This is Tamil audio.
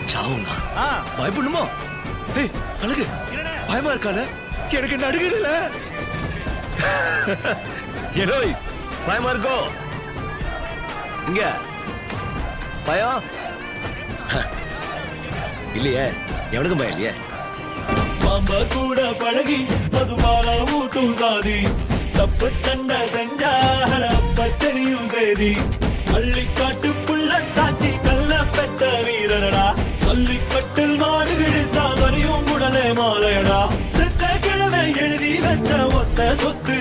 சாவுங்க ஆ பயப்படணுமா ஏய் அழகு பயமா இருக்கால எனக்கு என்ன அடிக்கிறதுல ஏனோய் பயமா இருக்கோ இங்க பயம் இல்லையே எவனுக்கும் பயம் இல்லையே மாமா கூட பழகி பசுபால ஊட்டும் சாதி தப்பு தண்ட செஞ்சா அப்ப தெரியும் செய்தி அள்ளி காட்டு